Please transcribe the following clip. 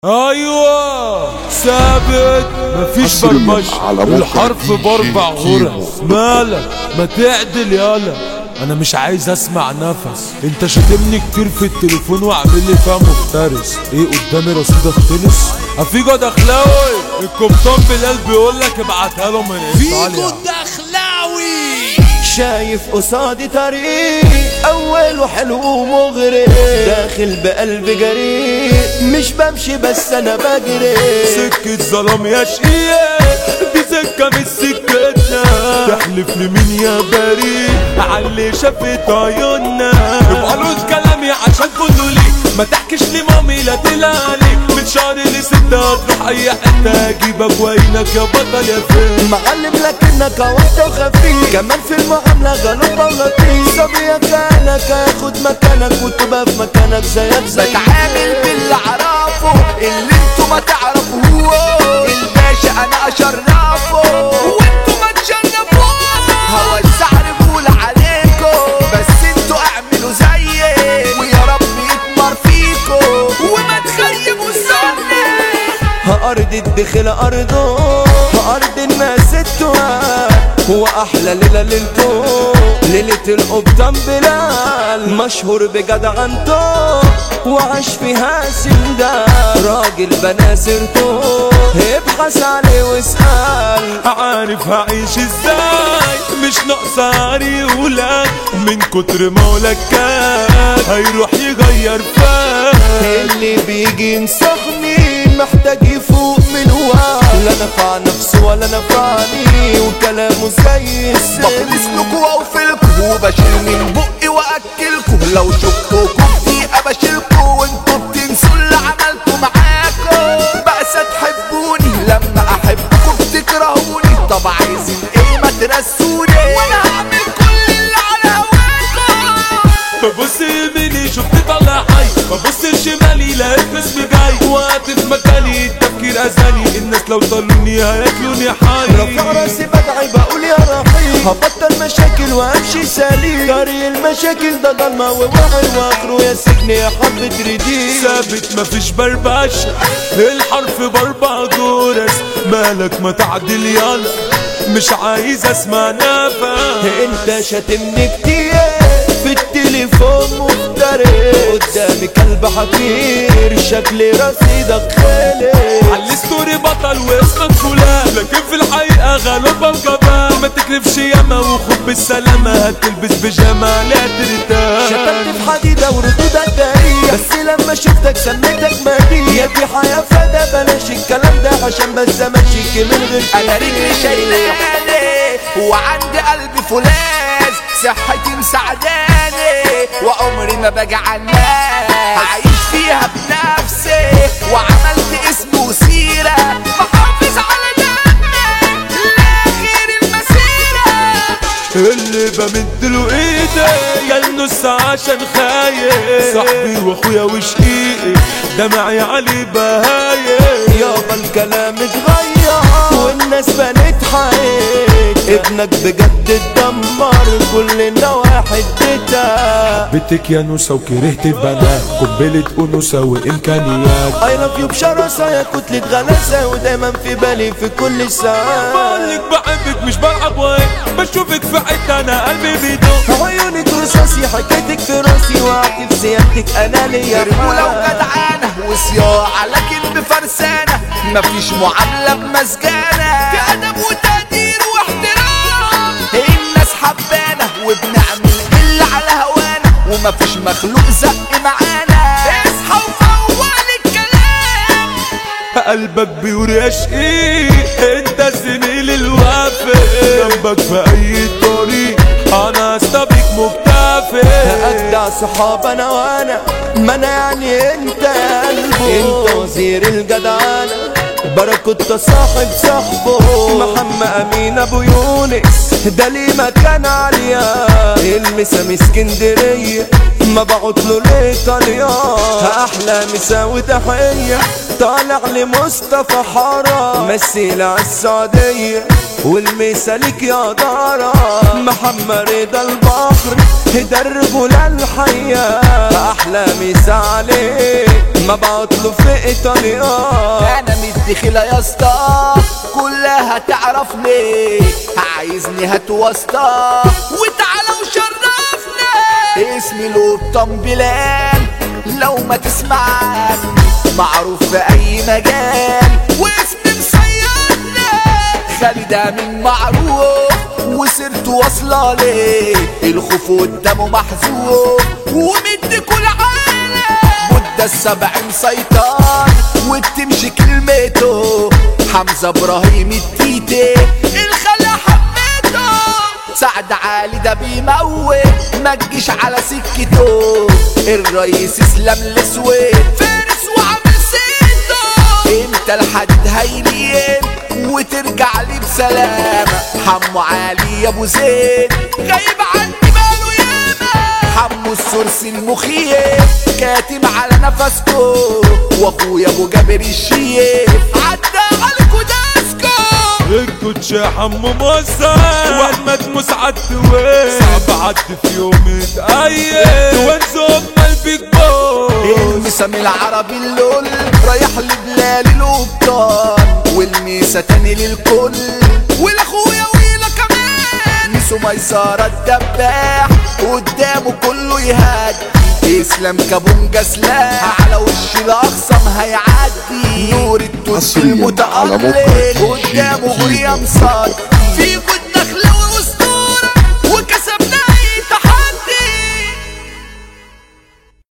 ايوه ثابت مفيش حصرياً برمش على موقع الحرف دي جي باربع كيمو. غرز مالك ما تعدل يالا انا مش عايز اسمع نفس انت شتمني كتير في التليفون وعامل لي فيها مفترس ايه قدامي رصيدك خلص افيجو دخلاوي القبطان بلال بيقول لك ابعتها له من ايطاليا دخلاوي شايف قصادي طريق اوله حلو ومغري داخل بقلب جريء مش بمشي بس انا بجري سكة ظلام يا شقيق دي سكة مش سكتنا تحلف لمين يا بريء علي شافت عيوننا ابقى كلامي عشان كله ليك ما تحكيش لي مامي لا تلالي من شهر لستة هتروح اي حتة اجيبك وينك يا بطل يا فين معلم لكنك وانت وخفيف كمان في المعاملة غلط ولطيف صبيك كانك هياخد مكانك وتبقى في مكانك زيك زي بتعامل باللي اعرفه اللي انتوا ما تعرفوه الباشا انا اشرفه وانتوا ما تشرفوه هوسع رجول عليكم بس انتوا اعملوا زيي ويا رب يتمر فيكم وما تخيبوا السنة أرض الدخل أرضه أرض الناس التواب هو أحلى ليلة ليلته ليلة القبطان بلال مشهور بجدعنته وعاش فيها سندان راجل بناسرته ابحث عليه واسأل عارف هعيش ازاي مش ناقصة عريولك من كتر ما ولك كان هيروح يغير فاك اللي بيجي ينصحني محتاج يفوق من وعي لا نفع نفسه ولا نفعني وكلامه زي السيل بخلص لكم واوفلكم وبشيل من بقي واكلكم لو شفتوكم في ابشيلكم وانتوا بتنسوا اللي عملته معاكم بس تحبوني لما احبكم بتكرهوني طب عايزين ايه ما ترسوني وانا هعمل كل اللي على هواكم ببص يميني شفت طلع حي ببص شمالي لقيت اسمي جاي وقت في مكاني التفكير اذاني الناس لو طلوني هياكلوني حي رافع راسي بدعي بقول يا رحيم هبطل مشاكل وامشي سليم طريق المشاكل ده ضلمة ووعي واخره يا سجن يا حبة رديء ثابت مفيش بربشة الحرف باربع جرس مالك ما تعدل يلا مش عايز اسمع نفس انت شاتمني كتير في التليفون مفتري قدامي كلب حقير شكل رصيدك خالي على الستوري بطل واسمك فلان لكن في الحقيقة غلوبة وجبان ما تكرفش ياما وخد بالسلامة هتلبس بيجامة لا ترتاح شتمت في حديدة وردودك دارية بس لما شفتك سميتك مدية دي حياة فدا بلاش الكلام ده عشان بس امشيك من غير انا رجلي شايلاني وعندي قلبي فولاذ صحتي مساعداني وعمري ما باجي على الناس هعيش فيها بنفسي وعملت اسم وسيرة محافظ على دمي لاخر المسيرة اللي بمد له ايدي كان نص عشان خايف صاحبي واخويا وشقيقي دمعي علي بهايم يابا الكلام اتغير والناس بنت حقيق ابنك بجد اتدمر كل النواحي اديتها بيتك يا نوسة وكرهت البنات قنبلة أنوثة وإمكانيات I love you بشراسة يا كتلة غلاسة ودايما في بالي في كل ساعة بقولك بحبك مش بلعب وين بشوفك في حتة أنا قلبي بيدق عيونك رصاصي حكايتك في راسي وقعت في سيادتك انا ليا رجولة حق. وجدعانة وصياعة لكن بفرسانة مفيش معاملة بمسجانة في أدب وتقدير واحترام الناس حبانة وبنعمل اللي على هوانا ومفيش مخلوق زق معانا اصحى وفوق الكلام قلبك بيقول يا شقيق انت زميل الوافي جنبك في اي طريق انا استبيك مكتفي اجدع صحاب انا وانا ما انا يعني انت يا قلبه انت وزير الجدعانة بركة صاحب صاحبه محمد امين ابو يونس ده ليه مكان عالية المسا من اسكندرية ما بعت له لايطاليا احلى مسا وتحية طالع لمصطفى حارة مثيل على السعودية والمسا ليك يا دارة محمد رضا البحر ده الرجولة الحية أحلى مسا عليك مبعوت له في ايطاليا انا مدخلة يا اسطى كلها تعرفني عايزني هات واسطة وتعالى وشرفني اسمي لوطن بلال لو ما تسمعني معروف في اي مجال واسمي مصيدني خالد امين معروف وسيرته واصلة ليه الخوف قدامه محذوف ومدي كل عالم مدة السبع مسيطر وبتمشي كلمته حمزة ابراهيم التيتي الخلا حبيته سعد علي ده بيموت ما تجيش على سكته الرئيس اسلام الاسود فارس وعامل سيده انت الحديد هيلين وترجع لي بسلامة حمو علي يا ابو زيد غايب عني باله ياما حمو السرسي المخيف كاتم على نفسكو واخويا ابو جابر الشيف عدى عليكو داسكو الكوتش يا حمو مصر واحمد مسعد وين صعب عد في يوم اتأيد وانزو البيج بوس المسام العربي اللول رايح لبلال القبطان والميسة تاني للكل والاخويا ويلا كمان ميسو ميسارة الدباح قدامه كله يهدي اسلام كابونجا سلاح على وش الاخصم هيعدي نور التوت حصرياً على موقع المتألق قدامه جي مريم صاد في